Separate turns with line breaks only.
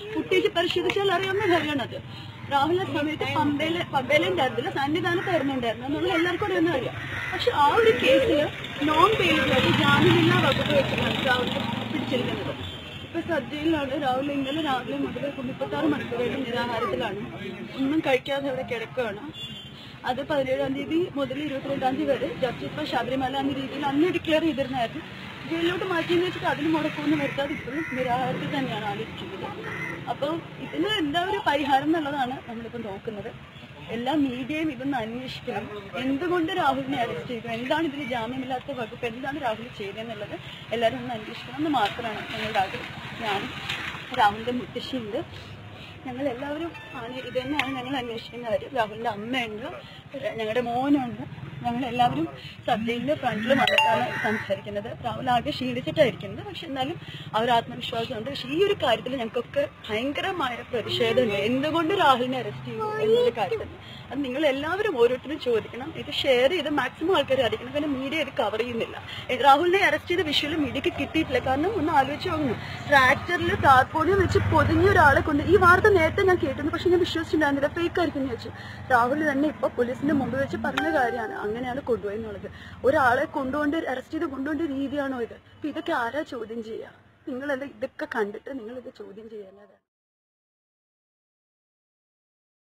കുട്ടിക്ക് പരിശോധിച്ചാൽ അറിയാവുന്ന കാര്യമാണത് രാഹുലിന്റെ സമയത്ത് പമ്പയില് പമ്പയിലുണ്ടായിരുന്നില്ല സന്നിധാനത്തായിരുന്നുണ്ടായിരുന്നു എന്നുള്ള എല്ലാവർക്കും അറിയുന്ന കാര്യം പക്ഷെ ആ ഒരു കേസിൽ നോൺ ബെയിലബിളായിട്ട് ജാമ്യമില്ലാ വകുപ്പ് വെച്ചിട്ടാണ് രാഹുൽ പിടിച്ചിരിക്കുന്നത് ഇപ്പൊ സദ്യയിലാണ് രാവിലെ ഇന്നലെ രാവിലെ മുതൽ മുപ്പത്താറ് മണിക്കൂറായിട്ട് നിരാഹാരത്തിലാണ് ഒന്നും കഴിക്കാതെ അവിടെ കിടക്കുകയാണ് അത് പതിനേഴാം തീയതി മുതൽ ഇരുപത്തിരണ്ടാം തീയതി വരെ ജസ്റ്റിസ് ഫോർ ശബരിമല എന്ന രീതിയിൽ അന്ന് ഡിക്ലെയർ ചെയ്തിരുന്നായിരുന്നു ജയിലിലോട്ട് മാറ്റിയെന്ന് വെച്ചിട്ട് അതിന് മുടക്കമൊന്നും വരുത്താതെ ഇപ്പോഴും നിരാഹാരത്തിൽ തന്നെയാണ് ആലോചിക്കുന്നത് അപ്പോൾ ഇതിന് എന്താ ഒരു പരിഹാരം എന്നുള്ളതാണ് നമ്മളിപ്പോൾ നോക്കുന്നത് എല്ലാ മീഡിയയും ഇതൊന്ന് അന്വേഷിക്കണം എന്തുകൊണ്ട് രാഹുലിനെ അറസ്റ്റ് ചെയ്തു എന്താണ് ഇതിന് ജാമ്യമില്ലാത്ത വകുപ്പ് എന്താണ് രാഹുൽ ചെയ്തതെന്നുള്ളത് എല്ലാവരും ഒന്ന് അന്വേഷിക്കണം എന്ന് മാത്രമാണ് ഞങ്ങളുടെ ആഗ്രഹം ഞാനും രാഹുലിന്റെ മുത്തശ്ശിയുണ്ട് ഞങ്ങൾ എല്ലാവരും ആണ് ഇത് തന്നെയാണ് ഞങ്ങൾ അന്വേഷിക്കുന്ന കാര്യം രാഹുലിന്റെ അമ്മയുണ്ട് ഞങ്ങളുടെ മോനുണ്ട് ഞങ്ങൾ എല്ലാവരും സദ്യയുടെ ഫ്രണ്ടിൽ വന്നിട്ടാണ് സംസാരിക്കുന്നത് രാഹുൽ ആകെ ക്ഷീണിച്ചിട്ടായിരിക്കുന്നത് പക്ഷെ എന്നാലും ആ ഒരു ആത്മവിശ്വാസമുണ്ട് പക്ഷെ ഈ ഒരു കാര്യത്തിൽ ഞങ്ങൾക്കൊക്കെ ഭയങ്കരമായ പ്രതിഷേധമുണ്ട് എന്തുകൊണ്ട് രാഹുലിനെ അറസ്റ്റ് ചെയ്തു എന്നൊരു കാര്യത്തിൽ അത് നിങ്ങൾ എല്ലാവരും ഓരോരുത്തരും ചോദിക്കണം ഇത് ഷെയർ ചെയ്ത് മാക്സിമം ആൾക്കാർ അറിയിക്കണം കാരണം മീഡിയ ഇത് കവർ ചെയ്യുന്നില്ല ഏ, രാഹുലിനെ അറസ്റ്റ് ചെയ്ത വിഷ്വൽ മീഡിയക്ക് കിട്ടിയിട്ടില്ല കാരണം ഒന്ന് ആലോചിച്ച് നോക്കുന്നു ട്രാക്ടറിൽ താർപോളിയും വെച്ച് പൊതിഞ്ഞ ഒരാളെ കൊണ്ട് ഈ വാർത്ത നേരത്തെ ഞാൻ കേട്ടിരുന്നു പക്ഷെ ഞാൻ വിശ്വസിച്ചിട്ടുണ്ടായിരുന്നില്ല ഫേക്ക് ആയിരിക്കും എന്ന് വെച്ചു രാഹുൽ തന്നെ ഇപ്പൊ പോലീസിന്റെ മുമ്പ് വെച്ച് പറഞ്ഞ കാര്യമാണ് അങ്ങനെയാണ് കൊണ്ടുപോയി എന്നുള്ളത് ഒരാളെ കൊണ്ടുകൊണ്ട് അറസ്റ്റ് ചെയ്ത് കൊണ്ടുപോകേണ്ട രീതിയാണോ ഇത് അപ്പൊ ഇതൊക്കെ ആരാ ചോദ്യം ചെയ്യുക നിങ്ങളെല്ലാം ഇതൊക്കെ കണ്ടിട്ട് നിങ്ങൾ ഇത് ചോദ്യം ചെയ്യാനാണ്